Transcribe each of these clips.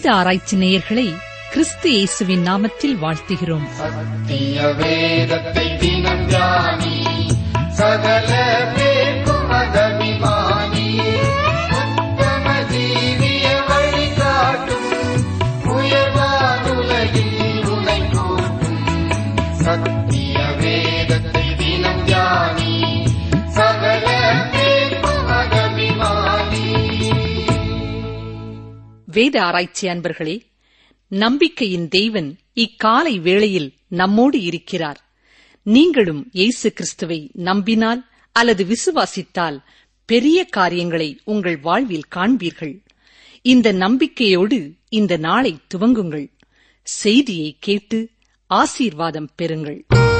வேத ஆராய்ச்சி நேயர்களை கிறிஸ்து இயேசுவின் நாமத்தில் வாழ்த்துகிறோம் சத்திய வேதத்தை தினம் தியானி சகல பேர்க்கும் அதபிமானி உத்தம ஜீவிய வழிகாட்டும் உயர்வானுலகில் உனை கூட்டும் சத்திய வேதத்தை தினம் தியானி சகல பேர்க்கும் அதபிமானி வேத ஆராய்ச்சி அன்பர்களே நம்பிக்கையின் தேவன் இக்காலை வேளையில் நம்மோடு இருக்கிறார் நீங்களும் இயேசு கிறிஸ்துவை நம்பினால் அல்லது விசுவாசித்தால் பெரிய காரியங்களை உங்கள் வாழ்வில் காண்பீர்கள் இந்த நம்பிக்கையோடு இந்த நாளை துவங்குங்கள் செய்தியை கேட்டு ஆசீர்வாதம் பெறுங்கள்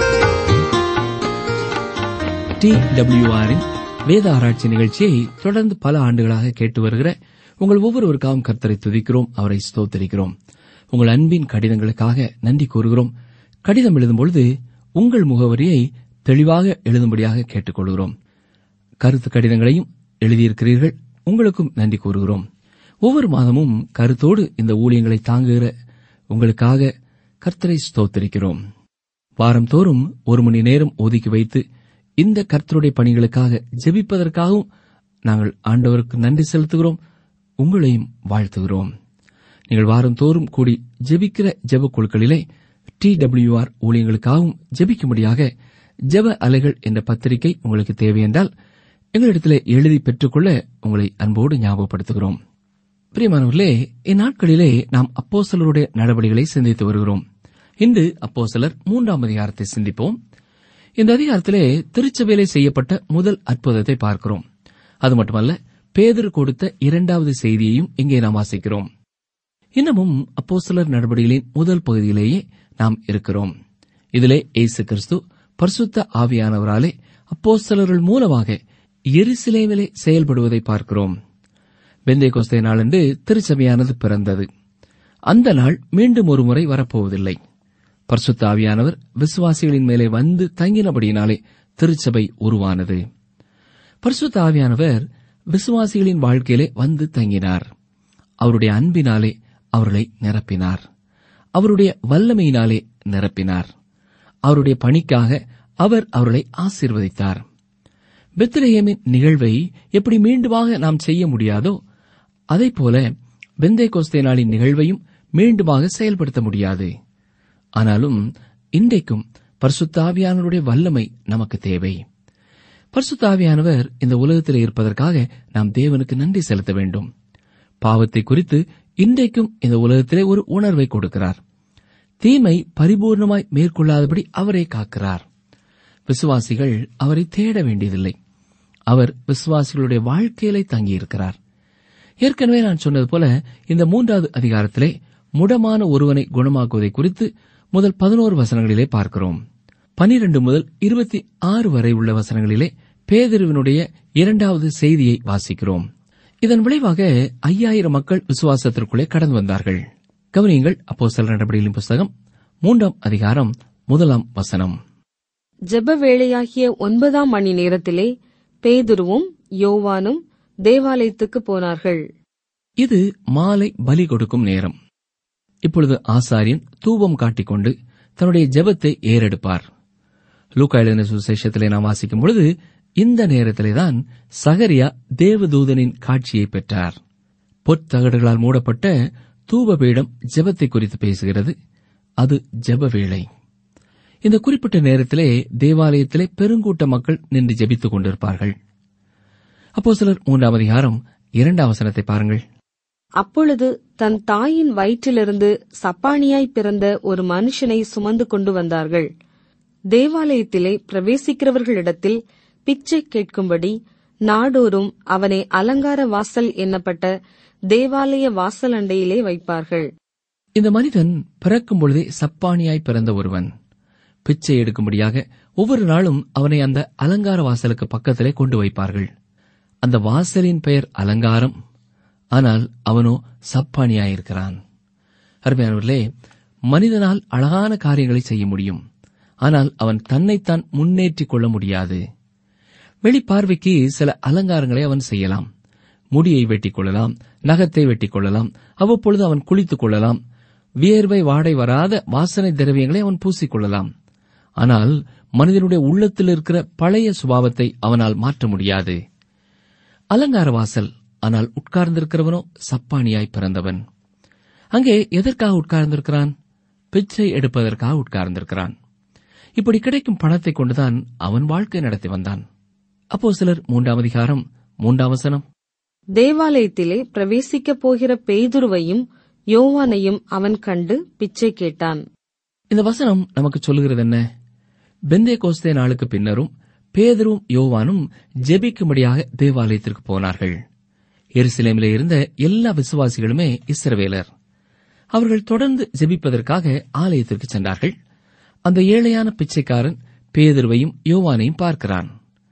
டி டபிள்யூஆரின் வேத ஆராய்ச்சி நிகழ்ச்சியை தொடர்ந்து பல ஆண்டுகளாக கேட்டு வருகிற உங்கள் ஒவ்வொருவருக்காகவும் கர்த்தரை துதிக்கிறோம் அவரை ஸ்தோத்தரிக்கிறோம் உங்கள் அன்பின் கடிதங்களுக்காக நன்றி கூறுகிறோம் கடிதம் எழுதும்பொழுது உங்கள் முகவரியை தெளிவாக எழுதும்படியாக கேட்டுக்கொள்கிறோம் கருத்து கடிதங்களையும் எழுதியிருக்கிறீர்கள் உங்களுக்கும் நன்றி கூறுகிறோம் ஒவ்வொரு மாதமும் கருத்தோடு இந்த ஊழியங்களை தாங்குகிற உங்களுக்காக கர்த்தரை ஸ்தோத்தரிக்கிறோம் வாரந்தோறும் ஒரு மணி நேரம் ஒதுக்கி வைத்து இந்த கர்த்தருடைய பணிகளுக்காக ஜெபிப்பதற்காகவும் நாங்கள் ஆண்டவருக்கு நன்றி செலுத்துகிறோம் உங்களையும் வாழ்த்துகிறோம் நீங்கள் வாரந்தோறும் கூடி ஜெபிக்கிற ஜெப குழுக்களிலே டி டபிள்யூஆர் ஊழியங்களுக்காகவும் ஜெபிக்கும்படியாக ஜெப அலைகள் என்ற பத்திரிகை உங்களுக்கு தேவையென்றால் எங்களிடத்திலே எழுதி பெற்றுக்கொள்ள உங்களை அன்போடு ஞாபகப்படுத்துகிறோம் பிரியமானவர்களே இந்நாட்களிலே நாம் அப்போஸ்தலருடைய நடவடிக்கைகளை சிந்தித்து வருகிறோம் இன்று அப்போஸ்தலர் மூன்றாம் அதிகாரத்தை சிந்திப்போம் இந்த அதிகாரத்திலே திருச்சபையிலே செய்யப்பட்ட முதல் அற்புதத்தை பார்க்கிறோம் அது மட்டுமல்ல பேதர் கொடுத்த இரண்டாவது செய்தியையும் இங்கே நாம் வாசிக்கிறோம் இன்னமும் அப்போஸ்தலர் நடவடிக்கைகளின் முதல் பகுதியிலேயே நாம் இருக்கிறோம் இதிலே இயேசு கிறிஸ்து பரிசுத்த ஆவியானவராலே அப்போஸ்தலர்கள் மூலமாக எருசலேமிலே செயல்படுவதை பார்க்கிறோம் பெந்தை கோஸ்தை நாளன்று திருச்சபையானது பிறந்தது அந்த நாள் மீண்டும் ஒரு முறை வரப்போவதில்லை பரிசுத்த ஆவியானவர் விசுவாசிகளின் மேலே வந்து தங்கினபடியினாலே திருச்சபை உருவானது பரிசுத்த ஆவியானவர் விசுவாசிகளின் வாழ்க்கையிலே வந்து தங்கினார் அவருடைய அன்பினாலே அவர்களை நிரப்பினார் அவருடைய வல்லமையினாலே நிரப்பினார் அவருடைய பணிக்காக அவர் அவர்களை ஆசீர்வதித்தார் பெத்லஹேமின் நிகழ்வை எப்படி மீண்டுமாக நாம் செய்ய முடியாதோ அதைப்போல பெந்தை கோஸ்தே நாளின் நிகழ்வையும் மீண்டுமாக செயல்படுத்த முடியாது ஆனாலும் இன்றைக்கும் பரிசுத்தாவியானவருடைய வல்லமை நமக்கு தேவை பரிசுத்தாவியானவர் இந்த உலகத்தில் இருப்பதற்காக நாம் தேவனுக்கு நன்றி செலுத்த வேண்டும் பாவத்தை குறித்து இன்றைக்கும் இந்த உலகத்திலே ஒரு உணர்வை கொடுக்கிறார் தீமை பரிபூர்ணமாய் மேற்கொள்ளாதபடி அவரை காக்கிறார் விசுவாசிகள் அவரை தேட வேண்டியதில்லை அவர் விசுவாசிகளுடைய வாழ்க்கையிலே தங்கியிருக்கிறார் ஏற்கனவே நான் சொன்னது போல இந்த மூன்றாவது அதிகாரத்திலே முடமான ஒருவனை குணமாக்குவதை குறித்து முதல் பதினோரு வசனங்களிலே பார்க்கிறோம் பனிரெண்டு முதல் இருபத்தி ஆறு வரை உள்ள வசனங்களிலே பேதருவினுடைய இரண்டாவது செய்தியை வாசிக்கிறோம் இதன் விளைவாக ஐயாயிரம் மக்கள் விசுவாசத்திற்குள்ளே கடந்து வந்தார்கள் கவனியுங்கள் அப்போ சில நடவடிக்கைகளின் புஸ்தகம் மூன்றாம் அதிகாரம் முதலாம் வசனம் ஜெப வேளையாகிய ஒன்பதாம் மணி நேரத்திலே பேதுருவும் யோவானும் தேவாலயத்துக்கு போனார்கள் இது மாலை பலி கொடுக்கும் நேரம் இப்பொழுது ஆசாரியன் தூபம் காட்டிக்கொண்டு தன்னுடைய ஜெபத்தை ஏறெடுப்பார் லூக்கா எழுதின சுசேஷத்திலே நாம் வாசிக்கும் பொழுது இந்த நேரத்திலேதான் சகரியா தேவதூதனின் காட்சியை பெற்றார் பொற்தகடுகளால் மூடப்பட்ட தூபபீடம் ஜெபத்தை குறித்து பேசுகிறது அது ஜெப வேளை இந்த குறிப்பிட்ட நேரத்திலே தேவாலயத்திலே பெருங்கூட்ட மக்கள் நின்று ஜெபித்துக் கொண்டிருப்பார்கள் அப்போ சிலர் மூன்றாம் அதிகாரம் இரண்டாம் வசனத்தை பாருங்கள் அப்பொழுது தன் தாயின் வயிற்றிலிருந்து சப்பானியாய் பிறந்த ஒரு மனுஷனை சுமந்து கொண்டு வந்தார்கள் தேவாலயத்திலே பிரவேசிக்கிறவர்களிடத்தில் பிச்சை கேட்கும்படி நாடோறும் அவனை அலங்கார வாசல் என்னப்பட்ட தேவாலய வாசல் அண்டையிலே வைப்பார்கள் இந்த மனிதன் பிறக்கும் பொழுதே சப்பானியாய் பிறந்த ஒருவன் பிச்சை எடுக்கும்படியாக ஒவ்வொரு நாளும் அவனை அந்த அலங்கார வாசலுக்கு பக்கத்திலே கொண்டு வைப்பார்கள் அந்த வாசலின் பெயர் அலங்காரம் ஆனால் அவனோ சப்பானியாயிருக்கிறான் அருமையானவர்களே மனிதனால் அழகான காரியங்களை செய்ய முடியும் ஆனால் அவன் தன்னைத்தான் முன்னேற்றிக் கொள்ள முடியாது வெளிப்பார்வைக்கு சில அலங்காரங்களை அவன் செய்யலாம் முடியை வெட்டிக் கொள்ளலாம் நகத்தை வெட்டிக் கொள்ளலாம் அவ்வப்பொழுது அவன் குளித்துக் கொள்ளலாம் வியர்வை வாடை வராத வாசனை திரவியங்களை அவன் பூசிக்கொள்ளலாம் ஆனால் மனிதனுடைய உள்ளத்தில் இருக்கிற பழைய சுபாவத்தை அவனால் மாற்ற முடியாது அலங்கார வாசல் ஆனால் உட்கார்ந்திருக்கிறவனோ சப்பானியாய் பிறந்தவன் அங்கே எதற்காக உட்கார்ந்திருக்கிறான் பிச்சை எடுப்பதற்காக உட்கார்ந்திருக்கிறான் இப்படி கிடைக்கும் பணத்தை கொண்டுதான் அவன் வாழ்க்கை நடத்தி வந்தான் அப்போ சிலர் மூன்றாம் அதிகாரம் மூன்றாம் வசனம் தேவாலயத்திலே பிரவேசிக்கப் போகிற பேதுருவையும் யோவானையும் அவன் கண்டு பிச்சை கேட்டான் இந்த வசனம் நமக்கு சொல்லுகிறது என்ன பெந்தே கோஸ்தே நாளுக்கு பின்னரும் பேதரும் யோவானும் ஜெபிக்கும்படியாக தேவாலயத்திற்கு போனார்கள் எருசலேமிலே இருந்த எல்லா விசுவாசிகளுமே இஸ்ரவேலர் அவர்கள் தொடர்ந்து ஜெபிப்பதற்காக ஆலயத்திற்கு சென்றார்கள் அந்த ஏழையான பிச்சைக்காரன் பேதுருவையும் யோவானையும் பார்க்கிறான்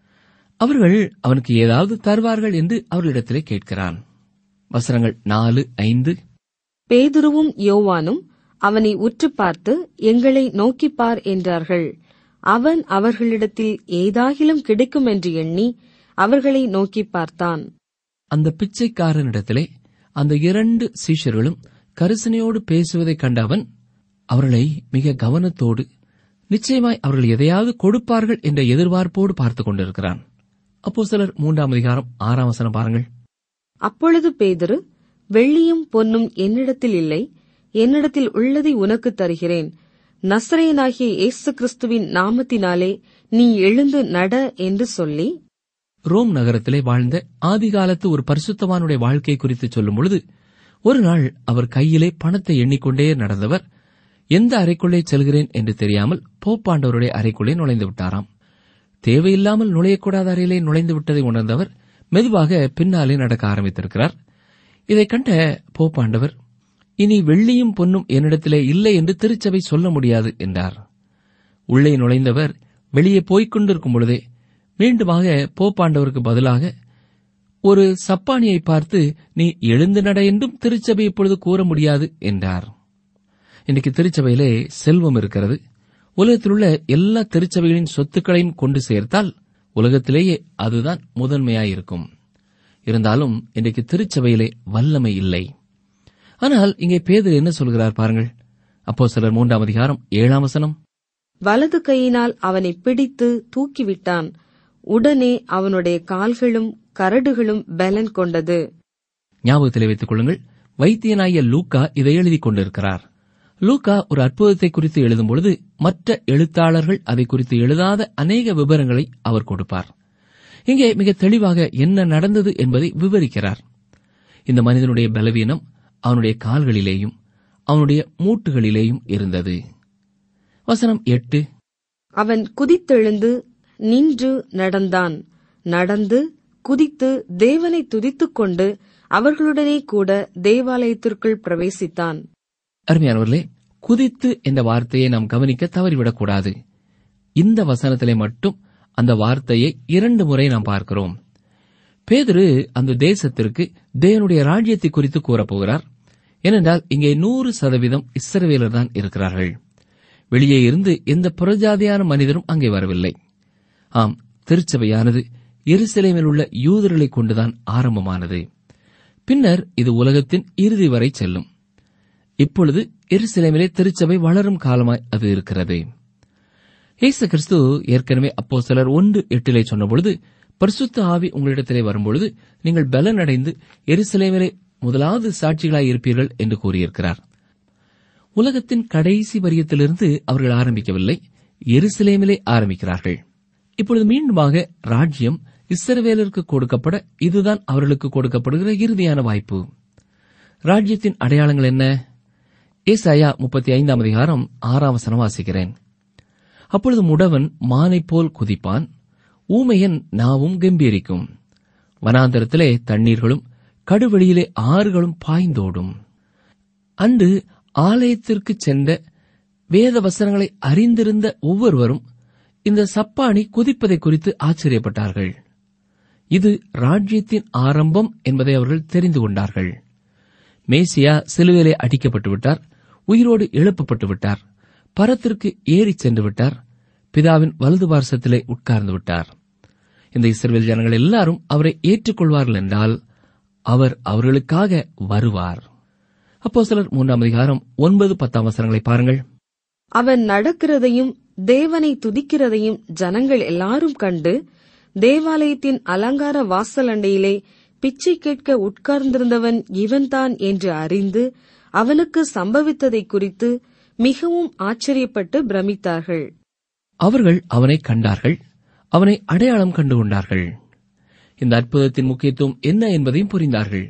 அவர்கள் அவனுக்கு ஏதாவது தருவார்கள் என்று அவர்களிடத்திலே கேட்கிறான் வசனங்கள் நாலு ஐந்து பேதுருவும் யோவானும் அவனை உற்று பார்த்து எங்களை நோக்கிப் பார் என்றார்கள் அவன் அவர்களிடத்தில் ஏதாகிலும் கிடைக்கும் என்று எண்ணி அவர்களை நோக்கிப் பார்த்தான் அந்த பிச்சைக்காரனிடத்திலே அந்த இரண்டு சீஷர்களும் கரிசனையோடு பேசுவதைக் கண்ட அவன் அவர்களை மிக கவனத்தோடு நிச்சயமாய் அவர்கள் எதையாவது கொடுப்பார்கள் என்ற எதிர்பார்ப்போடு பார்த்துக் கொண்டிருக்கிறான் அப்போ சிலர் மூன்றாம் அதிகாரம் ஆறாம் வசனம் பாருங்கள் அப்பொழுது பேதுரு வெள்ளியும் பொன்னும் என்னிடத்தில் இல்லை என்னிடத்தில் உள்ளதை உனக்கு தருகிறேன் நசரேயனாகிய இயேசு கிறிஸ்துவின் நாமத்தினாலே நீ எழுந்து நட என்று சொல்லி ரோம் நகரத்திலே வாழ்ந்த ஆதிகாலத்து ஒரு பரிசுத்தவானுடைய வாழ்க்கை குறித்து சொல்லும் பொழுது ஒரு நாள் அவர் கையிலே பணத்தை எண்ணிக்கொண்டே நடந்தவர் எந்த அறைக்குள்ளே செல்கிறேன் என்று தெரியாமல் போப்பாண்டவருடைய அறைக்குள்ளே நுழைந்து விட்டாராம் தேவையில்லாமல் நுழையக்கூடாத அறையிலே நுழைந்து விட்டதை உணர்ந்தவர் மெதுவாக பின்னாலே நடக்க ஆரம்பித்திருக்கிறார் இதைக் கண்ட போப்பாண்டவர் இனி வெள்ளியும் பொன்னும் என்னிடத்திலே இல்லை என்று திருச்சபை சொல்ல முடியாது என்றார் உள்ளே நுழைந்தவர் வெளியே போய்க் கொண்டிருக்கும் பொழுதே மீண்டுமாக போப்பாண்டவருக்கு பதிலாக ஒரு சப்பானியை பார்த்து நீ எழுந்து நட என்றும் திருச்சபை இப்பொழுது கூற முடியாது என்றார் இன்னைக்கு திருச்சபையிலே செல்வம் இருக்கிறது உலகத்திலுள்ள எல்லா திருச்சபைகளின் சொத்துக்களையும் கொண்டு சேர்த்தால் உலகத்திலேயே அதுதான் முதன்மையாயிருக்கும் இருந்தாலும் இன்றைக்கு திருச்சபையிலே வல்லமை இல்லை ஆனால் இங்கே பேதர் என்ன சொல்கிறார் பாருங்கள் அப்போ சிலர் மூன்றாம் அதிகாரம் ஏழாம் வசனம் வலது கையினால் அவனை பிடித்து தூக்கிவிட்டான் உடனே அவனுடைய கால்களும் கரடுகளும் பலன் கொண்டது ஞாபகத்திலே வைத்துக் கொள்ளுங்கள் வைத்தியனாகிய லூக்கா இதை எழுதிக் கொண்டிருக்கிறார் லூக்கா ஒரு அற்புதத்தை குறித்து எழுதும் பொழுது மற்ற எழுத்தாளர்கள் அதை குறித்து எழுதாத அநேக விவரங்களை அவர் கொடுப்பார் இங்கே மிக தெளிவாக என்ன நடந்தது என்பதை விவரிக்கிறார் இந்த மனிதனுடைய பலவீனம் அவனுடைய கால்களிலேயும் அவனுடைய மூட்டுகளிலேயும் இருந்தது வசனம் எட்டு அவன் குதித்தெழுந்து நின்று நடந்தான் நடந்து குதித்து தேவனை துதித்துக் கொண்டு அவர்களுடனே கூட தேவாலயத்திற்குள் பிரவேசித்தான் அருமையானவர்களே குதித்து என்ற வார்த்தையை நாம் கவனிக்க தவறிவிடக்கூடாது இந்த வசனத்திலே மட்டும் அந்த வார்த்தையை இரண்டு முறை நாம் பார்க்கிறோம் பேதுரு அந்த தேசத்திற்கு தேவனுடைய ராஜ்யத்தை குறித்து கூறப்போகிறார் ஏனென்றால் இங்கே நூறு சதவீதம் இஸ்ரவேலர் தான் இருக்கிறார்கள் வெளியே இருந்து எந்த புறஜாதியான மனிதரும் அங்கே வரவில்லை ஆம் திருச்சபையானது எருசலேமில் உள்ள யூதர்களை கொண்டுதான் ஆரம்பமானது பின்னர் இது உலகத்தின் இறுதி வரை செல்லும் இப்பொழுது எருசலேமிலே திருச்சபை வளரும் காலமாய் அது இருக்கிறது இயேசு கிறிஸ்து ஏற்கனவே அப்போ சிலர் ஒன்று எட்டிலே சொன்னபொழுது பரிசுத்த ஆவி உங்களிடத்திலே வரும்பொழுது நீங்கள் பலன் அடைந்து எருசலேமிலே முதலாவது சாட்சிகளாய் இருப்பீர்கள் என்று கூறியிருக்கிறார் உலகத்தின் கடைசி வரியத்திலிருந்து அவர்கள் ஆரம்பிக்கவில்லை எருசலேமிலே ஆரம்பிக்கிறார்கள் இப்பொழுது மீண்டுமாக ராஜ்யம் இஸ்ரவேலருக்கு கொடுக்கப்பட இதுதான் அவர்களுக்கு கொடுக்கப்படுகிற இறுதியான வாய்ப்பு ராஜ்யத்தின் அடையாளங்கள் என்ன ஏசாயா முப்பத்தி ஐந்தாம் அதிகாரம் ஆறாம் வசனம் வாசிக்கிறேன் அப்பொழுது முடவன் மானைப் போல் குதிப்பான் ஊமையன் நாவும் கம்பீரிக்கும் வனாந்தரத்திலே தண்ணீர்களும் கடுவெளியிலே ஆறுகளும் பாய்ந்தோடும் அன்று ஆலயத்திற்கு சென்ற வேத வசனங்களை அறிந்திருந்த ஒவ்வொருவரும் இந்த சப்பானி குதிப்பதை குறித்து ஆச்சரியப்பட்டார்கள் இது ராஜ்யத்தின் ஆரம்பம் என்பதை அவர்கள் தெரிந்து கொண்டார்கள் மேசியா சிலுவையிலே அடிக்கப்பட்டு விட்டார் உயிரோடு எழுப்பப்பட்டு விட்டார் பரத்திற்கு ஏறிச் சென்று விட்டார் பிதாவின் வலது பார்சத்திலே உட்கார்ந்து விட்டார் இந்த இஸ்ரவேல் ஜனங்கள் எல்லாரும் அவரை ஏற்றுக்கொள்வார்கள் என்றால் அவர் அவர்களுக்காக வருவார் அப்போ சிலர் மூன்றாம் அதிகாரம் ஒன்பது பத்தாம் வசனங்களை பாருங்கள் அவன் நடக்கிறதையும் தேவனை துதிக்கிறதையும் ஜனங்கள் எல்லாரும் கண்டு தேவாலயத்தின் அலங்கார வாசல் அண்டையிலே பிச்சை கேட்க உட்கார்ந்திருந்தவன் இவன்தான் என்று அறிந்து அவனுக்கு சம்பவித்ததை குறித்து மிகவும் ஆச்சரியப்பட்டு பிரமித்தார்கள் அவர்கள் அவனை கண்டார்கள் அவனை அடையாளம் கண்டு கொண்டார்கள் இந்த அற்புதத்தின் முக்கியத்துவம் என்ன என்பதையும் புரிந்தார்கள்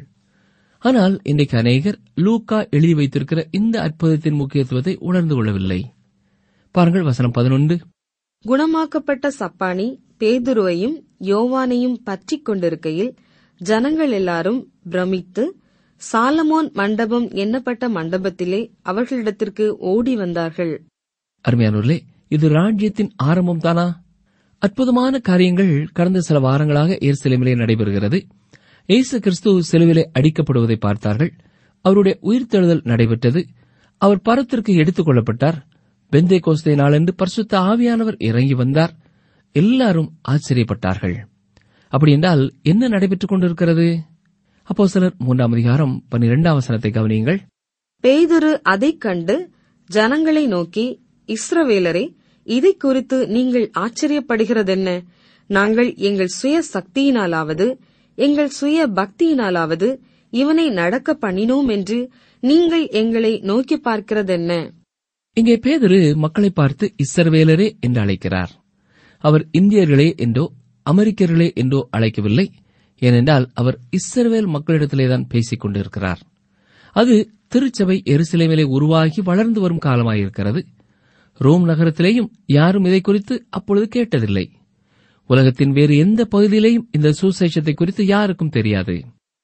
ஆனால் இன்றைக்கு அநேகர் லூக்கா எழுதி வைத்திருக்கிற இந்த அற்புதத்தின் முக்கியத்துவத்தை உணர்ந்து கொள்ளவில்லை பாருங்கள் வசனம் பதினொன்று குணமாக்கப்பட்ட சப்பானி பேதுருவையும் யோவானையும் பற்றிக் கொண்டிருக்கையில் ஜனங்கள் எல்லாரும் பிரமித்து சாலமோன் மண்டபம் எண்ணப்பட்ட மண்டபத்திலே அவர்களிடத்திற்கு ஓடி வந்தார்கள் அருமையானவர்களே இது ராஜ்யத்தின் ஆரம்பம் தானா அற்புதமான காரியங்கள் கடந்த சில வாரங்களாக எருசலேமிலே நடைபெறுகிறது இயேசு கிறிஸ்து சிலுவிலே அடிக்கப்படுவதை பார்த்தார்கள் அவருடைய உயிர்த்தெழுதல் நடைபெற்றது அவர் பரத்திற்கு எடுத்துக் கொள்ளப்பட்டார் பெந்தே கோஸ்தே நாளன்று பரிசுத்த ஆவியானவர் இறங்கி வந்தார் எல்லாரும் ஆச்சரியப்பட்டார்கள் அப்படி என்றால் என்ன நடைபெற்றுக் கொண்டிருக்கிறது அப்போ சிலர் மூன்றாம் அதிகாரம் பன்னிரெண்டாம் வசனத்தை கவனியுங்கள் பேதுரு அதைக் கண்டு ஜனங்களை நோக்கி இஸ்ரவேலரே இதைக் குறித்து நீங்கள் ஆச்சரியப்படுகிறதென்ன நாங்கள் எங்கள் சுய சக்தியினாலாவது எங்கள் சுய பக்தியினாலாவது இவனை நடக்க பண்ணினோம் என்று நீங்கள் எங்களை நோக்கி பார்க்கிறதென்ன இங்கே பேதுரு மக்களை பார்த்து இஸ்ரவேலரே என்று அழைக்கிறார் அவர் இந்தியர்களே என்றோ அமெரிக்கர்களே என்றோ அழைக்கவில்லை ஏனென்றால் அவர் இஸ்ரவேல் மக்களிடத்திலேதான் பேசிக் கொண்டிருக்கிறார் அது திருச்சபை எருசலேமிலே உருவாகி வளர்ந்து வரும் காலமாயிருக்கிறது ரோம் நகரத்திலேயும் யாரும் இதை குறித்து அப்பொழுது கேட்டதில்லை உலகத்தின் வேறு எந்த பகுதியிலேயும் இந்த சுசேஷத்தை குறித்து யாருக்கும் தெரியாது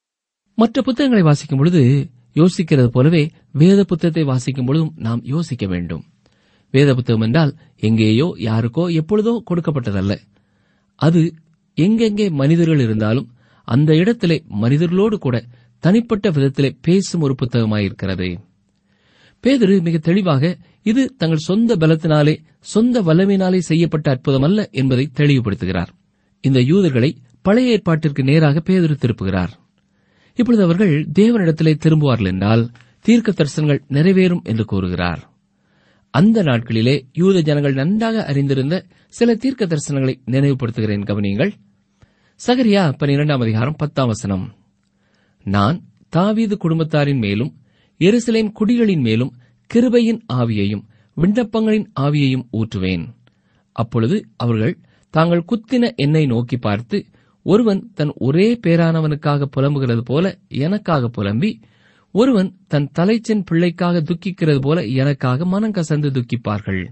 மற்ற புத்தகங்களை வாசிக்கும் பொழுது யோசிக்கிறது போலவே வேத புத்தகத்தை வாசிக்கும் பொழுதும் நாம் யோசிக்க வேண்டும் வேத புத்தகம் என்றால் எங்கேயோ யாருக்கோ எப்பொழுதோ கொடுக்கப்பட்டதல்ல அது எங்கெங்கே மனிதர்கள் இருந்தாலும் அந்த இடத்திலே மனிதர்களோடு கூட தனிப்பட்ட விதத்திலே பேசும் ஒரு புத்தகமாயிருக்கிறது பேதுரு மிக தெளிவாக இது தங்கள் சொந்த பலத்தினாலே சொந்த வல்லமையினாலே செய்யப்பட்ட அற்புதம் அல்ல என்பதை தெளிவுபடுத்துகிறார் இந்த யூதர்களை பழைய ஏற்பாட்டிற்கு நேராக பேதுரு திருப்புகிறார் இப்பொழுது அவர்கள் தேவனிடத்திலே திரும்புவார்கள் என்றால் தீர்க்க தரிசனங்கள் நிறைவேறும் என்று கூறுகிறார் அந்த நாட்களிலே யூத ஜனங்கள் நன்றாக அறிந்திருந்த சில தீர்க்க தரிசனங்களை நினைவுபடுத்துகிறேன் கவனியுங்கள் சகரியா பனிரெண்டாம் அதிகாரம் பத்தாம் வசனம் நான் தாவீது குடும்பத்தாரின் மேலும் எருசலேம் குடிகளின் மேலும் கிருபையின் ஆவியையும் விண்ணப்பங்களின் ஆவியையும் ஊற்றுவேன் அப்பொழுது அவர்கள் தாங்கள் குத்தின என்னை நோக்கி பார்த்து ஒருவன் தன் ஒரே பேரானவனுக்காக புலம்புகிறது போல எனக்காக புலம்பி ஒருவன் தன் தலைச்சன் பிள்ளைக்காக துக்கிக்கிறது போல எனக்காக மனங்கசந்து துக்கிப்பார்கள்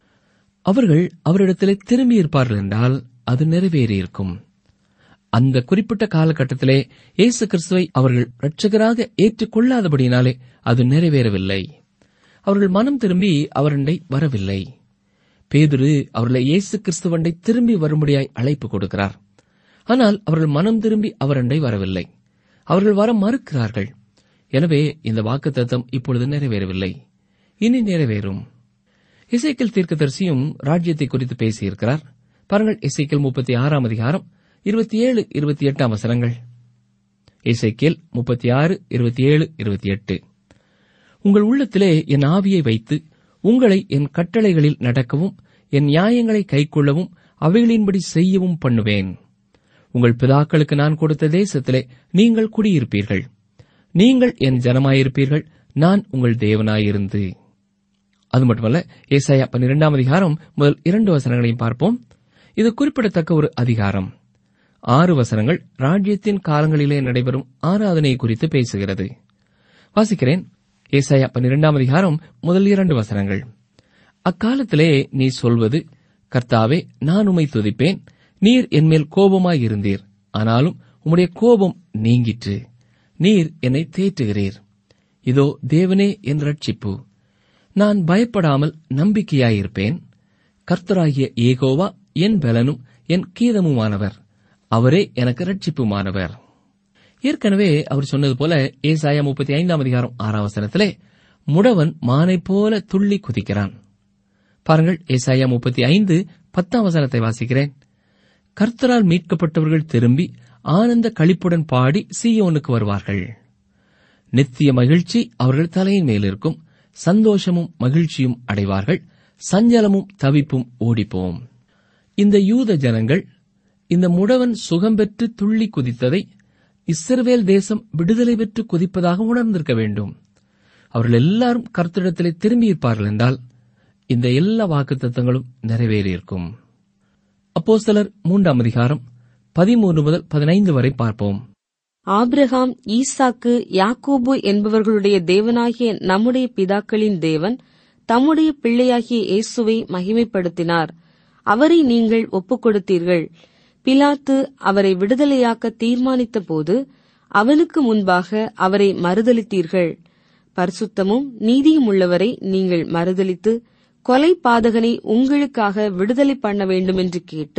அவர்கள் அவரிடத்திலே திரும்பியிருப்பார்கள் என்றால் அது நிறைவேறியிருக்கும் அந்த குறிப்பிட்ட காலகட்டத்திலே இயேசு கிறிஸ்துவை அவர்கள் இரட்சகராக ஏற்றுக்கொள்ளாதபடியினாலே அது நிறைவேறவில்லை அவர்கள் மனம் திரும்பி அவரண்டை வரவில்லை பேதுரு அவர்களை இயேசு கிறிஸ்துவண்டை திரும்பி வரும்படியாய் அழைப்பு கொடுக்கிறார் ஆனால் அவர்கள் மனம் திரும்பி அவரண்டை வரவில்லை அவர்கள் வர மறுக்கிறார்கள் எனவே இந்த வாக்குத்தத்தம் இப்பொழுது நிறைவேறவில்லை இனி நிறைவேறும் இசைக்கல் தீர்க்கதரிசியும் ராஜ்யத்தை குறித்து பேசியிருக்கிறார் பாருங்கள் இசைக்கல் முப்பத்தி ஆறாம் அதிகாரம் இருபத்தி ஏழு இருபத்தி எட்டாம் வசனங்கள் இசைக்கேல் முப்பத்தி ஆறு இருபத்தி ஏழு இருபத்தி எட்டு உங்கள் உள்ளத்திலே என் ஆவியை வைத்து உங்களை என் கட்டளைகளில் நடக்கவும் என் நியாயங்களை கைக்கொள்ளவும் அவைகளின்படி செய்யவும் பண்ணுவேன் உங்கள் பிதாக்களுக்கு நான் கொடுத்த தேசத்திலே நீங்கள் குடியிருப்பீர்கள் நீங்கள் என் ஜனமாயிருப்பீர்கள் நான் உங்கள் தேவனாயிருந்து அது மட்டுமல்ல ஏசாயா பன்னிரெண்டாம் அதிகாரம் முதல் இரண்டு வசனங்களையும் பார்ப்போம் இது குறிப்பிடத்தக்க ஒரு அதிகாரம் ஆறு வசனங்கள் ராஜ்யத்தின் காலங்களிலே நடைபெறும் ஆராதனை குறித்து பேசுகிறது வாசிக்கிறேன் ஏசாயா பன்னிரெண்டாம் அதிகாரம் முதல் இரண்டு வசனங்கள் அக்காலத்திலே நீ சொல்வது கர்த்தாவே நான் உம்மை துதிப்பேன் நீர் என்மேல் கோபமாயிருந்தீர் ஆனாலும் உம்முடைய கோபம் நீங்கிற்று நீர் என்னை தேற்றுகிறீர் இதோ தேவனே என் ரட்சிப்பு நான் பயப்படாமல் நம்பிக்கையாயிருப்பேன் கர்த்தராகிய ஏகோவா என் பலனும் என் கீதமுமானவர் அவரே எனக்கு ரட்சிப்புமானவர் ஏற்கனவே அவர் சொன்னது போல ஏசாயா முப்பத்தி ஐந்தாம் அதிகாரம் ஆறாம் வசனத்திலே முடவன் மானைப் போல துள்ளி குதிக்கிறான் பாருங்கள் ஏசாயா முப்பத்தி ஐந்து பத்தாம் வசனத்தை வாசிக்கிறேன் கர்த்தரால் மீட்கப்பட்டவர்கள் திரும்பி ஆனந்த களிப்புடன் பாடி சீயோனுக்கு வருவார்கள் நித்திய மகிழ்ச்சி அவர்கள் தலையின் மேல் இருக்கும் சந்தோஷமும் மகிழ்ச்சியும் அடைவார்கள் சஞ்சலமும் தவிப்பும் ஓடிப்போம் இந்த யூத ஜனங்கள் இந்த முடவன் சுகம் பெற்று துள்ளி குதித்ததை இஸ்ரவேல் தேசம் விடுதலை பெற்று குதிப்பதாக உணர்ந்திருக்க வேண்டும் அவர்கள் எல்லாரும் கர்த்தரிடத்திலே திரும்பியிருப்பார்கள் என்றால் இந்த எல்லா வாக்குத்தத்தங்களும் நிறைவேறியிருக்கும் அப்போஸ்தலர் மூன்றாம் அதிகாரம் பதிமூன்று முதல் பதினைந்து வரை பார்ப்போம் ஆபிரகாம் ஈசாக்கு யாக்கோபு என்பவர்களுடைய தேவனாகிய நம்முடைய பிதாக்களின் தேவன் தம்முடைய பிள்ளையாகிய இயேசுவை மகிமைப்படுத்தினார் அவரை நீங்கள் ஒப்புக் கொடுத்தீர்கள் பிலாத்து அவரை விடுதலையாக்க தீர்மானித்த போது அவனுக்கு முன்பாக அவரை மறுதலித்தீர்கள் பரிசுத்தமும் நீதியும் உள்ளவரை நீங்கள் மறுதலித்து கொலை பாதகனை உங்களுக்காக விடுதலை பண்ண வேண்டுமென்று கேட்டு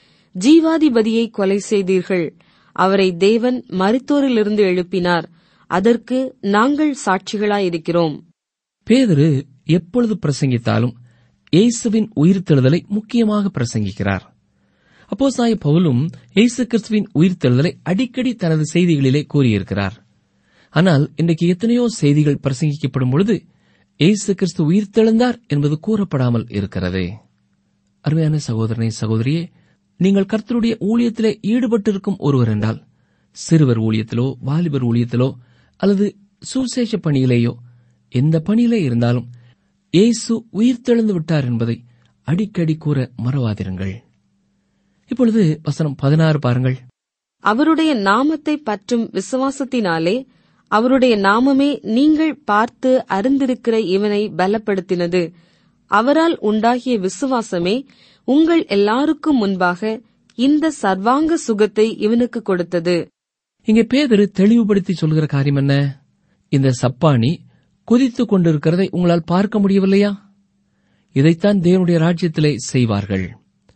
ஜீவாதிபதியை கொலை செய்தீர்கள் அவரை தேவன் மரித்தோரிலிருந்து எழுப்பினார் அதற்கு நாங்கள் சாட்சிகளாயிருக்கிறோம் பேதுரு எப்பொழுது பிரசங்கித்தாலும் இயேசுவின் உயிர்த்தெழுதலை முக்கியமாக பிரசங்கிக்கிறார் அப்போஸ்தாய பவுலும் இயேசு கிறிஸ்துவின் உயிர்த்தெழுதலை அடிக்கடி தனது செய்திகளிலே கூறியிருக்கிறார் ஆனால் இன்றைக்கு எத்தனையோ செய்திகள் பிரசங்கிக்கப்படும் பொழுது இயேசு கிறிஸ்து உயிர்த்தெழுந்தார் என்பது கூறப்படாமல் இருக்கிறது அருமையான சகோதரனை சகோதரியே நீங்கள் கர்த்தருடைய ஊழியத்திலே ஈடுபட்டிருக்கும் ஒருவர் என்றால் சிறுவர் ஊழியத்திலோ வாலிபர் ஊழியத்திலோ அல்லது சுசேஷ பணியிலேயோ எந்த பணியிலே இருந்தாலும் இயேசு உயிர்த்தெழுந்து விட்டார் என்பதை அடிக்கடி கூற மறவாதிருங்கள் இப்பொழுது வசனம் பதினாறு பாருங்கள் அவருடைய நாமத்தை பற்றும் விசுவாசத்தினாலே அவருடைய நாமமே நீங்கள் பார்த்து அறிந்திருக்கிற இவனை பலப்படுத்தினது அவரால் உண்டாகிய விசுவாசமே உங்கள் எல்லாருக்கும் முன்பாக இந்த சர்வாங்க சுகத்தை இவனுக்கு கொடுத்தது இங்கே பேதரு தெளிவுபடுத்தி சொல்கிற காரியம் என்ன இந்த சப்பானி குதித்துக் கொண்டிருக்கிறதை உங்களால் பார்க்க முடியவில்லையா இதைத்தான் தேவனுடைய ராஜ்யத்திலே செய்வார்கள்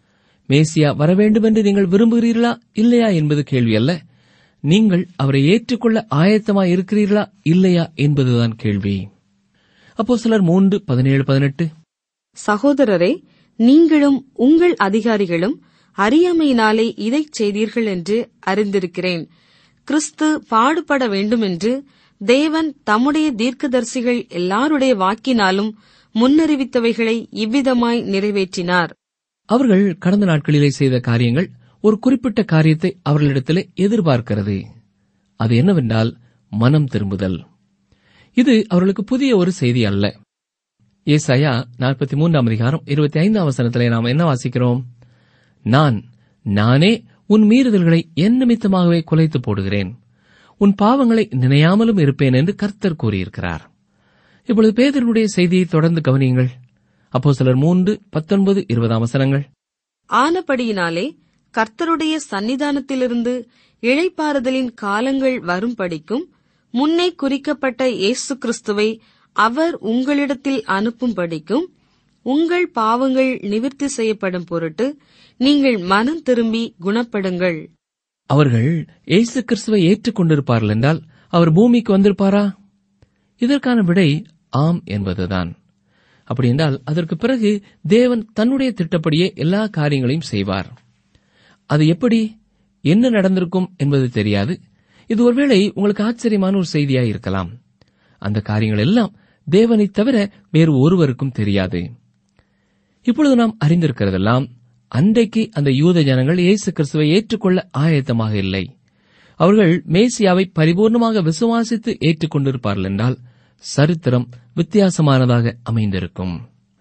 மேசியா வரவேண்டும் என்று நீங்கள் விரும்புகிறீர்களா இல்லையா என்பது கேள்வி அல்ல நீங்கள் அவரை ஏற்றுக்கொள்ள ஆயத்தமாய் இருக்கிறீர்களா இல்லையா என்பதுதான் கேள்வி அப்போ சிலர் மூன்று பதினேழு பதினெட்டு சகோதரரே நீங்களும் உங்கள் அதிகாரிகளும் அறியாமையினாலே இதைச் செய்தீர்கள் என்று அறிந்திருக்கிறேன் கிறிஸ்து பாடுபட வேண்டுமென்று தேவன் தம்முடைய தீர்க்கதரிசிகள் எல்லாருடைய வாக்கினாலும் முன்னறிவித்தவைகளை இவ்விதமாய் நிறைவேற்றினார் அவர்கள் கடந்த நாட்களிலே செய்த காரியங்கள் ஒரு குறிப்பிட்ட காரியத்தை அவர்களிடத்திலே எதிர்பார்க்கிறது அது என்னவென்றால் மனம் திரும்புதல் இது அவர்களுக்கு புதிய ஒரு செய்தி அல்ல ஏசாயா நாற்பத்தி மூன்றாம் அதிகாரம் இருபத்தி ஐந்தாம் வசனத்திலே நாம் என்ன வாசிக்கிறோம் நான் நானே உன் மீறுதல்களை என் நிமித்தமாகவே குலைத்து போடுகிறேன் உன் பாவங்களை நினையாமலும் இருப்பேன் என்று கர்த்தர் கூறியிருக்கிறார் இப்பொழுது பேதருடைய செய்தியை தொடர்ந்து கவனியுங்கள் அப்போ சிலர் மூன்று பத்தொன்பது இருபதாம் வசனங்கள் ஆனபடியினாலே கர்த்தருடைய சன்னிதானத்திலிருந்து இழைப்பாறுதலின் காலங்கள் வரும்படிக்கும் முன்னே குறிக்கப்பட்ட இயேசு கிறிஸ்துவை அவர் உங்களிடத்தில் அனுப்பும்படிக்கும் உங்கள் பாவங்கள் நிவிர்த்தி செய்யப்படும் பொருட்டு நீங்கள் மனம் திரும்பி குணப்படுங்கள் அவர்கள் இயேசு கிறிஸ்துவை ஏற்றுக்கொண்டிருப்பார்கள் என்றால் அவர் பூமிக்கு வந்திருப்பாரா இதற்கான விடை ஆம் என்பதுதான் அப்படி என்றால் அதற்கு பிறகு தேவன் தன்னுடைய திட்டப்படியே எல்லா காரியங்களையும் செய்வார் அது எப்படி என்ன நடந்திருக்கும் என்பது தெரியாது இது ஒருவேளை உங்களுக்கு ஆச்சரியமான ஒரு செய்தியாய் இருக்கலாம் அந்த காரியங்கள் எல்லாம் தேவனைத் தவிர வேறு ஒருவருக்கும் தெரியாது இப்பொழுது நாம் அறிந்திருக்கிறதெல்லாம் அன்றைக்கு அந்த யூத ஜனங்கள் இயேசு கிறிஸ்துவை ஏற்றுக்கொள்ள ஆயத்தமாக இல்லை அவர்கள் மேசியாவை பரிபூர்ணமாக விசுவாசித்து ஏற்றுக்கொண்டிருப்பார்கள் என்றால் சரித்திரம் வித்தியாசமானதாக அமைந்திருக்கும்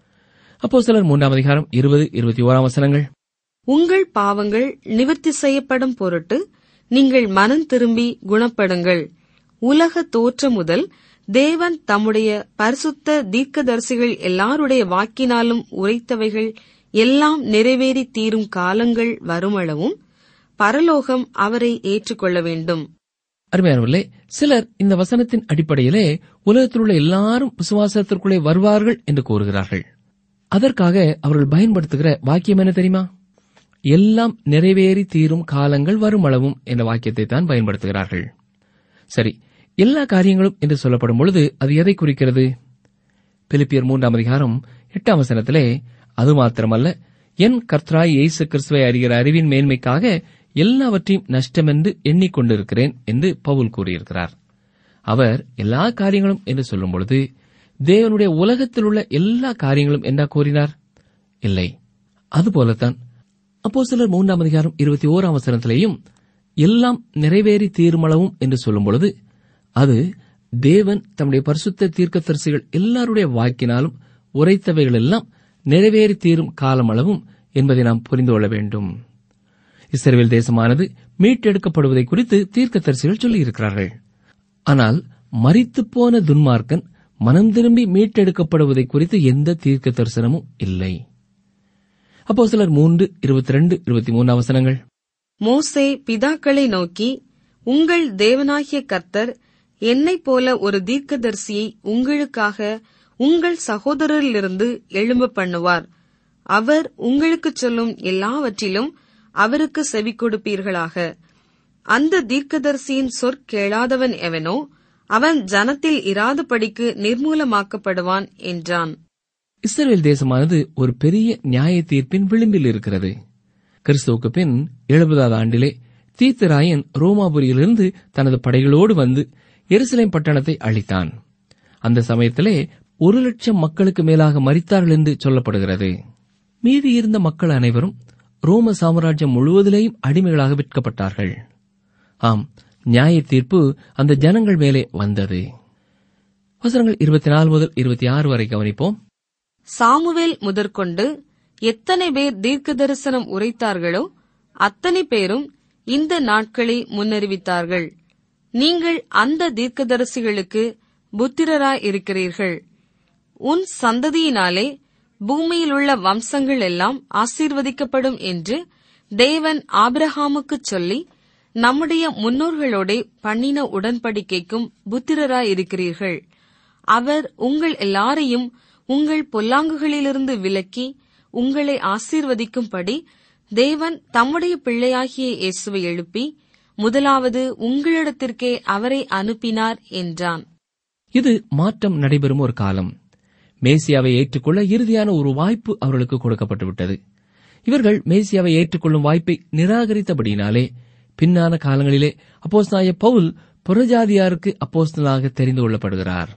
அப்போ சிலர் மூன்றாம் அதிகாரம் இருபது இருபத்தி ஓராம் வசனங்கள் உங்கள் பாவங்கள் நிவர்த்தி செய்யப்படும் பொருட்டு நீங்கள் மனம் திரும்பி குணப்படுங்கள் உலக தோற்றம் முதல் தேவன் தம்முடைய பரிசுத்த தீர்க்கதரிசிகள் எல்லாருடைய வாக்கினாலும் உரைத்தவைகள் எல்லாம் நிறைவேறி தீரும் காலங்கள் வருமளவும் பரலோகம் அவரை ஏற்றுக்கொள்ள வேண்டும் அருமையானவர்களே சிலர் இந்த வசனத்தின் அடிப்படையிலே உலகத்தில் உள்ள எல்லாரும் விசுவாசத்திற்குள்ளே வருவார்கள் என்று கூறுகிறார்கள் அதற்காக அவர்கள் பயன்படுத்துகிற வாக்கியம் என்ன தெரியுமா எல்லாம் நிறைவேறி தீரும் காலங்கள் வரும் அளவும் என்ற வாக்கியத்தை தான் பயன்படுத்துகிறார்கள் சரி எல்லா காரியங்களும் என்று சொல்லப்படும் பொழுது அது எதை குறிக்கிறது பிலிப்பியர் மூன்றாம் அதிகாரம் எட்டாம் வசனத்திலே அது மாத்திரமல்ல என் கர்த்தராய் இயேசு கிறிஸ்துவை அறிகிற அறிவின் மேன்மைக்காக எல்லாவற்றையும் நஷ்டமென்று எண்ணிக்கொண்டிருக்கிறேன் என்று பவுல் கூறியிருக்கிறார் அவர் எல்லா காரியங்களும் என்று சொல்லும் பொழுது தேவனுடைய உலகத்தில் உள்ள எல்லா காரியங்களும் என்ன கூறினார் இல்லை அதுபோலத்தான் அப்போ சிலர் மூன்றாம் அதிகாரம் இருபத்தி ஓராம் வசனத்திலேயும் எல்லாம் நிறைவேறி தீர்மளவும் என்று சொல்லும் பொழுது அது தேவன் தம்முடைய பரிசுத்த தீர்க்கதரிசிகள் எல்லாருடைய வாக்கினாலும் உரைத்தவைகள் எல்லாம் நிறைவேறி தீரும் காலமளவும் என்பதை நாம் புரிந்து கொள்ள வேண்டும் இஸ்ரேல் தேசமானது மீட்டெடுக்கப்படுவதை குறித்து தீர்க்கதரிசிகள் சொல்லியிருக்கிறார்கள் ஆனால் மரித்துப் போன துன்மார்க்கன் மனம் திரும்பி மீட்டெடுக்கப்படுவதை குறித்து எந்த தீர்க்க தரிசனமும் இல்லை அப்போ சிலர் மூன்று இருபத்தி ரெண்டு இருபத்தி மூன்று அவசரங்கள் மோசே பிதாக்களை நோக்கி உங்கள் தேவனாகிய கர்த்தர் என்னைப் போல ஒரு தீர்க்கதரிசியை உங்களுக்காக உங்கள் சகோதரரிலிருந்து எழும்ப பண்ணுவார் அவர் உங்களுக்குச் சொல்லும் எல்லாவற்றிலும் அவருக்கு செவி கொடுப்பீர்களாக அந்த தீர்க்கதரிசியின் சொற்கேளாதவன் எவனோ அவன் ஜனத்தில் இராதபடிக்கு நிர்மூலமாக்கப்படுவான் என்றான் இஸ்ரேல் தேசமானது ஒரு பெரிய நியாய தீர்ப்பின் விளிம்பில் இருக்கிறது கிறிஸ்துவுக்கு பின் எழுபதாவது ஆண்டிலே தீர்த்தராயன் ரோமாபுரியிலிருந்து தனது படைகளோடு வந்து எருசலேம் பட்டணத்தை அழித்தான் அந்த சமயத்திலே ஒரு லட்சம் மக்களுக்கு மேலாக மரித்தார்கள் என்று சொல்லப்படுகிறது மீதி இருந்த மக்கள் அனைவரும் ரோம சாம்ராஜ்யம் முழுவதிலேயும் அடிமைகளாக விற்கப்பட்டார்கள் ஆம் நியாய தீர்ப்பு அந்த ஜனங்கள் மேலே வந்தது வசனங்கள் இருபத்தி நாலு முதல் இருபத்தி ஆறு வரை கவனிப்போம் சாமுவேல் முதற்கொண்டு எத்தனை பேர் தீர்க்க தரிசனம் உரைத்தார்களோ அத்தனை பேரும் இந்த நாட்களை முன்னறிவித்தார்கள் நீங்கள் அந்த தீர்க்கதரிசிகளுக்கு புத்திரராய் இருக்கிறீர்கள் உன் சந்ததியினாலே பூமியில் உள்ள வம்சங்கள் எல்லாம் ஆசீர்வதிக்கப்படும் என்று தேவன் ஆபிரஹாமுக்குச் சொல்லி நம்முடைய முன்னோர்களோட பண்ணின உடன்படிக்கைக்கும் புத்திரராய் இருக்கிறீர்கள் அவர் உங்கள் எல்லாரையும் உங்கள் பொல்லாங்குகளிலிருந்து விலக்கி உங்களை ஆசீர்வதிக்கும்படி தேவன் தம்முடைய பிள்ளையாகிய இயேசுவை எழுப்பி முதலாவது உங்களிடத்திற்கே அவரை அனுப்பினார் என்றான் இது மாற்றம் நடைபெறும் ஒரு காலம் மேசியாவை ஏற்றுக்கொள்ள இறுதியான ஒரு வாய்ப்பு அவர்களுக்கு கொடுக்கப்பட்டு விட்டது இவர்கள் மேசியாவை ஏற்றுக்கொள்ளும் வாய்ப்பை நிராகரித்தபடியினாலே பின்னான காலங்களிலே அப்போஸ்தாய பவுல் புறஜாதியாருக்கு அப்போஸ்தலாக தெரிந்து கொள்ளப்படுகிறார்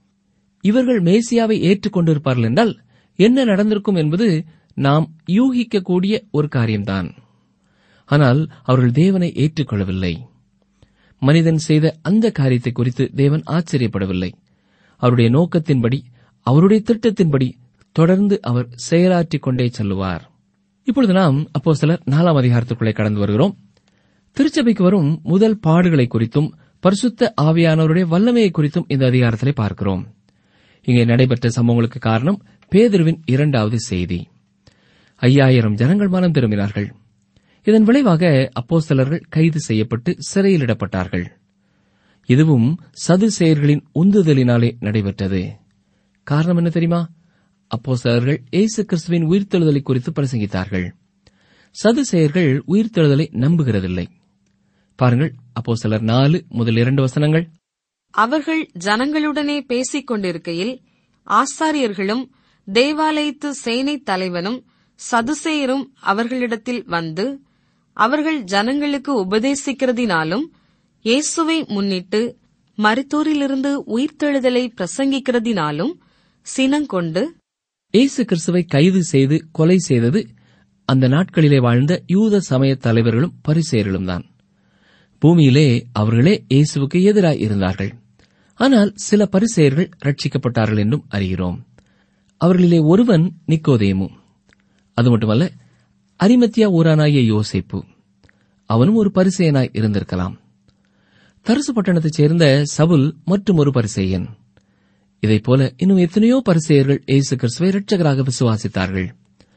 இவர்கள் மேசியாவை ஏற்றுக்கொண்டிருப்பார்கள் என்றால் என்ன நடந்திருக்கும் என்பது நாம் யூகிக்கக்கூடிய ஒரு காரியம்தான் ஆனால் அவர்கள் தேவனை ஏற்றுக்கொள்ளவில்லை மனிதன் செய்த அந்த காரியத்தை குறித்து தேவன் ஆச்சரியப்படவில்லை அவருடைய நோக்கத்தின்படி அவருடைய திட்டத்தின்படி தொடர்ந்து அவர் செயலாற்றிக் கொண்டே செல்லுவார் இப்பொழுது நாம் அப்போ சிலர் நாலாம் அதிகாரத்துக்குள்ளே கடந்து வருகிறோம் திருச்சபைக்கு வரும் முதல் பாடுகளை குறித்தும் பரிசுத்த ஆவியானவருடைய வல்லமையை குறித்தும் இந்த அதிகாரத்திலே பார்க்கிறோம் இங்கே நடைபெற்ற சம்பவங்களுக்கு காரணம் பேதுருவின் இரண்டாவது செய்தி ஐயாயிரம் ஜனங்கள் மனம் திரும்பினார்கள் இதன் விளைவாக அப்போஸ்தலர்கள் கைது செய்யப்பட்டு சிறையிலிடப்பட்டார்கள் இதுவும் சதுசேயர்களின் உந்துதலினாலே நடைபெற்றது காரணம் என்ன தெரியுமா அப்போஸ்தலர்கள் இயேசு கிறிஸ்துவின் உயிர்த்தெழுதலை குறித்து பிரசங்கித்தார்கள் சதுசேயர்கள் உயிர்த்தெழுதலை நம்புகிறதில்லை பாருங்கள் அப்போஸ்தலர் நாலு முதல் இரண்டு வசனங்கள் அவர்கள் ஜனங்களுடனே பேசிக் கொண்டிருக்கையில் ஆசாரியர்களும் தேவாலயத்து சேனைத் தலைவனும் சதுசேயரும் அவர்களிடத்தில் வந்து அவர்கள் ஜனங்களுக்கு உபதேசிக்கிறதினாலும் இயேசுவை முன்னிட்டு மருத்தூரிலிருந்து உயிர்த்தெழுதலை பிரசங்கிக்கிறதினாலும் சினங்கொண்டு இயேசு கிறிஸ்துவை கைது செய்து கொலை செய்தது அந்த நாட்களிலே வாழ்ந்த யூத சமய தலைவர்களும் பரிசேயர்களும் தான் பூமியிலே அவர்களே இயேசுவுக்கு எதிராய் இருந்தார்கள் ஆனால் சில பரிசேயர்கள் ரட்சிக்கப்பட்டார்கள் என்றும் அறிகிறோம் அவர்களிலே ஒருவன் நிக்கோதேமு அது மட்டுமல்ல அரிமத்தியா ஊரானாகிய யோசேப்பு அவனும் ஒரு பரிசேயனாய் இருந்திருக்கலாம் தரிசு பட்டணத்தைச் சேர்ந்த சவுல் மற்றும் ஒரு பரிசேயன் இதைப் போல இன்னும் எத்தனையோ பரிசேயர்கள் இயேசு கிறிஸ்துவை இரட்சகராக விசுவாசித்தார்கள்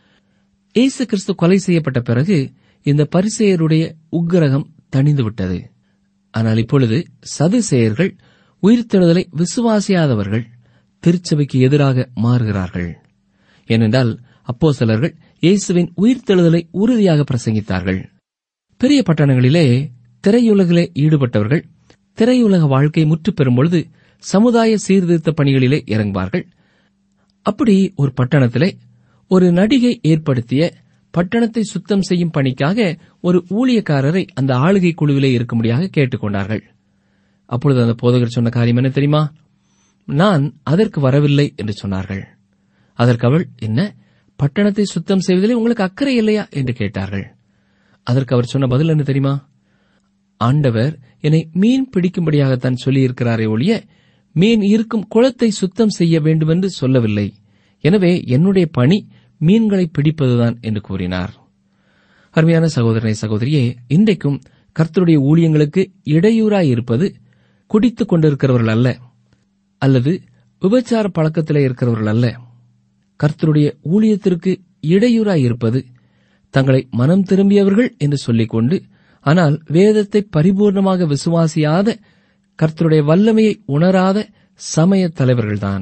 இயேசு கிறிஸ்து கொலை செய்யப்பட்ட பிறகு இந்த பரிசேயருடைய உக்கிரகம் தணிந்துவிட்டது ஆனால் இப்பொழுது சதுசேயர்கள் உயிர்த்தெழுதலை விசுவாசியாதவர்கள் திருச்சபைக்கு எதிராக மாறுகிறார்கள் ஏனென்றால் அப்போ சிலர்கள் இயேசுவின் உயிர்த்தெழுதலை உறுதியாக பிரசங்கித்தார்கள் பெரிய பட்டணங்களிலே திரையுலகிலே ஈடுபட்டவர்கள் திரையுலக வாழ்க்கை முற்று பெறும் பொழுது சமுதாய சீர்திருத்த பணிகளிலே இறங்குவார்கள் அப்படி ஒரு பட்டணத்திலே ஒரு நடிகை ஏற்படுத்திய பட்டணத்தை சுத்தம் செய்யும் பணிக்காக ஒரு ஊழியக்காரரை அந்த ஆளுகை குழுவிலே இருக்கும்படியாக கேட்டுக்கொண்டார்கள் அப்பொழுது அந்த போதகர் சொன்ன காரியம் என்ன தெரியுமா நான் அதற்கு வரவில்லை என்று சொன்னார்கள் அதற்கு அவள் என்ன பட்டணத்தை சுத்தம் செய்வதிலே உங்களுக்கு அக்கறை இல்லையா என்று கேட்டார்கள் அதற்கு அவர் சொன்ன பதில் என்ன தெரியுமா ஆண்டவர் என்னை மீன் பிடிக்கும்படியாகத்தான் சொல்லியிருக்கிறாரே ஒழிய மீன் இருக்கும் குளத்தை சுத்தம் செய்ய வேண்டுமென்று சொல்லவில்லை எனவே என்னுடைய பணி மீன்களை பிடிப்பதுதான் என்று கூறினார் அருமையான சகோதரனை சகோதரியே இன்றைக்கும் கர்த்தருடைய ஊழியங்களுக்கு இடையூறாயிருப்பது குடித்துக் கொண்டிருக்கிறவர்கள் அல்ல அல்லது விபச்சார பழக்கத்திலே இருக்கிறவர்கள் அல்ல கர்த்தருடைய ஊழியத்திற்கு இடையூறாயிருப்பது தங்களை மனம் திரும்பியவர்கள் என்று சொல்லிக்கொண்டு ஆனால் வேதத்தை பரிபூர்ணமாக விசுவாசியாத கர்த்தருடைய வல்லமையை உணராத சமய தலைவர்கள்தான்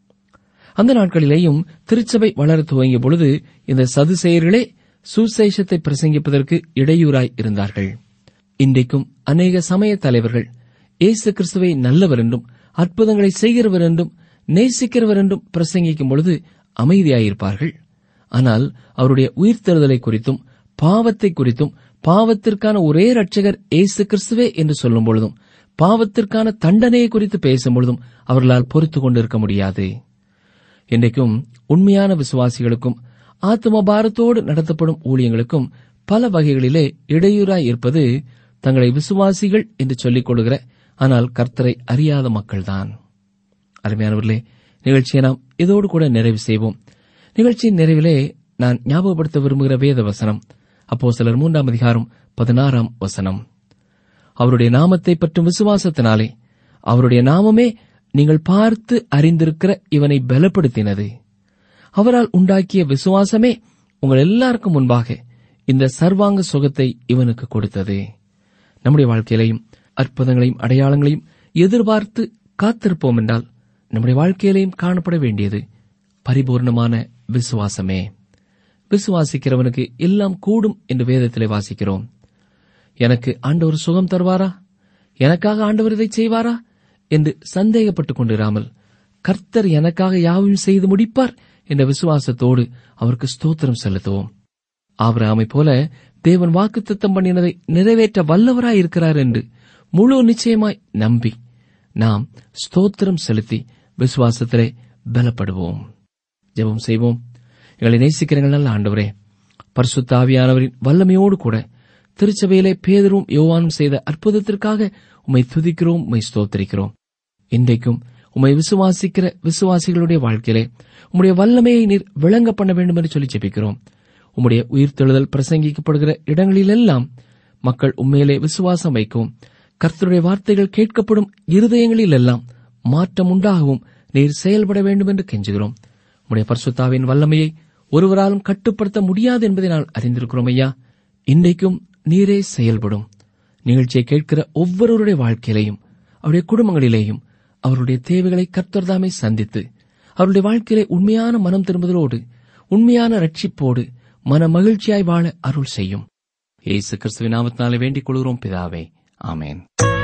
அந்த நாட்களிலேயும் திருச்சபை வளர துவங்கிய பொழுது இந்த சதுசெயர்களே சுசேஷத்தை பிரசங்கிப்பதற்கு இடையூறாய் இருந்தார்கள் இன்றைக்கும் அநேக சமய தலைவர்கள் இயேசு கிறிஸ்துவை நல்லவர் என்றும் அற்புதங்களை செய்கிறவர் என்றும் நேசிக்கிறவர் என்றும் பிரசங்கிக்கும் பொழுது அமைதியாயிருப்பார்கள் ஆனால் அவருடைய உயிர்த்தெழுதலை குறித்தும் பாவத்தை குறித்தும் பாவத்திற்கான ஒரே ரட்சகர் இயேசு கிறிஸ்துவே என்று சொல்லும் பொழுதும் பாவத்திற்கான தண்டனையை குறித்து பேசும் பொழுதும் அவர்களால் பொறுத்துக் கொண்டிருக்க முடியாது இன்றைக்கும் உண்மையான விசுவாசிகளுக்கும் ஆத்ம பாரத்தோடு நடத்தப்படும் ஊழியங்களுக்கும் பல வகைகளிலே இடையூறாய் இருப்பது தங்களை விசுவாசிகள் என்று சொல்லிக் கொள்கிற ஆனால் கர்த்தரை அறியாத மக்கள்தான் அருமையானவர்களே நிகழ்ச்சியை நாம் இதோடு கூட நிறைவு செய்வோம் நிகழ்ச்சியின் நிறைவிலே நான் ஞாபகப்படுத்த விரும்புகிற வேத வசனம் அப்போ சிலர் மூன்றாம் அதிகாரம் பதினாறாம் வசனம் அவருடைய நாமத்தை பற்றும் விசுவாசத்தினாலே அவருடைய நாமமே நீங்கள் பார்த்து அறிந்திருக்கிற இவனை பலப்படுத்தினது அவரால் உண்டாக்கிய விசுவாசமே உங்கள் எல்லாருக்கும் முன்பாக இந்த சர்வாங்க சுகத்தை இவனுக்கு கொடுத்தது நம்முடைய வாழ்க்கையிலையும் அற்புதங்களையும் அடையாளங்களையும் எதிர்பார்த்து காத்திருப்போம் என்றால் நம்முடைய வாழ்க்கையிலையும் காணப்பட வேண்டியது பரிபூர்ணமான விசுவாசமே விசுவாசிக்கிறவனுக்கு எல்லாம் கூடும் என்று வேதத்திலே வாசிக்கிறோம் எனக்கு ஆண்டவர் சுகம் தருவாரா எனக்காக ஆண்டவர் இதை செய்வாரா என்று சந்தேகப்பட்டுக் கொண்டிராமல் கர்த்தர் எனக்காக யாவையும் செய்து முடிப்பார் என்ற விசுவாசத்தோடு அவருக்கு ஸ்தோத்திரம் செலுத்துவோம் ஆபிரகாமை போல தேவன் வாக்குத்தத்தம் பண்ணினதை நிறைவேற்ற வல்லவராய் இருக்கிறார் என்று முழு நிச்சயமாய் நம்பி நாம் ஸ்தோத்திரம் செலுத்தி விசுவாசத்திலே பலப்படுவோம் ஜெபம் செய்வோம் எங்களை நேசிக்கிறீர்கள் நல்ல ஆண்டவரே பரிசுத்த ஆவியானவரின் வல்லமையோடு கூட திருச்சபையிலே பேதரும் யோவானும் செய்த அற்புதத்திற்காக உம்மை துதிக்கிறோம் உம்மை ஸ்தோத்திரிக்கிறோம் இன்றைக்கும் உம்மை விசுவாசிக்கிற விசுவாசிகளுடைய வாழ்க்கையிலே உம்முடைய வல்லமையை நீர் விளங்க பண்ண வேண்டும் என்று சொல்லி ஜெபிக்கிறோம் உம்முடைய உயிர்த்தெழுதல் பிரசங்கிக்கப்படுகிற இடங்களிலெல்லாம் மக்கள் உண்மையிலே விசுவாசம் வைக்கவும் கர்த்தருடைய வார்த்தைகள் கேட்கப்படும் இருதயங்களில் எல்லாம் மாற்றம் உண்டாகவும் நீர் செயல்பட வேண்டும் என்று கெஞ்சுகிறோம் உம்முடைய பரிசுத்தாவின் வல்லமையை ஒருவராலும் கட்டுப்படுத்த முடியாது என்பதை நான் அறிந்திருக்கிறோம் ஐயா இன்றைக்கும் நீரே செயல்படும் நிகழ்ச்சியை கேட்கிற ஒவ்வொருவருடைய வாழ்க்கையிலையும் அவருடைய குடும்பங்களிலேயும் அவருடைய தேவைகளை கர்த்தர்தாமே சந்தித்து அவருடைய வாழ்க்கையிலே உண்மையான மனம் திரும்புதலோடு உண்மையான ரட்சிப்போடு மன மகிழ்ச்சியாய் வாழ அருள் செய்யும் இயேசு கிறிஸ்துவின் நாமத்தினாலே வேண்டிக் கொள்கிறோம் பிதாவே ஆமென்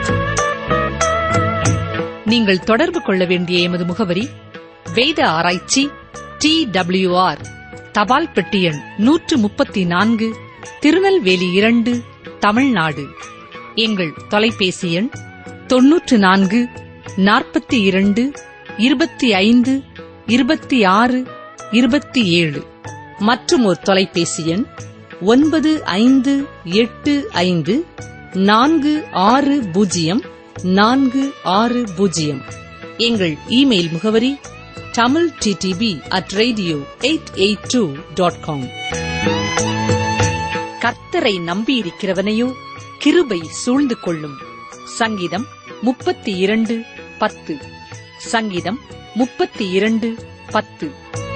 நீங்கள் தொடர்பு கொள்ள வேண்டிய எமது முகவரி வேத ஆராய்ச்சி டி ஆர் தபால் பெட்டி எண் நூற்று முப்பத்தி நான்கு திருநெல்வேலி இரண்டு தமிழ்நாடு எங்கள் தொலைபேசி எண் தொன்னூற்று நான்கு நாற்பத்தி இரண்டு இருபத்தி ஐந்து இருபத்தி ஆறு இருபத்தி ஏழு மற்றும் ஒரு தொலைபேசி எண் ஒன்பது ஐந்து எட்டு ஐந்து நான்கு ஆறு பூஜ்ஜியம் நான்கு ஆறு பூஜ்ஜியம் எங்கள் இமெயில் முகவரி தமிழ் டிடிபி at radio eight eight two dot com கர்த்தரை நம்பியிருக்கிறவனையோ கிருபை சூழ்ந்து கொள்ளும் சங்கீதம் முப்பத்தி இரண்டு பத்து சங்கீதம் முப்பத்தி இரண்டு பத்து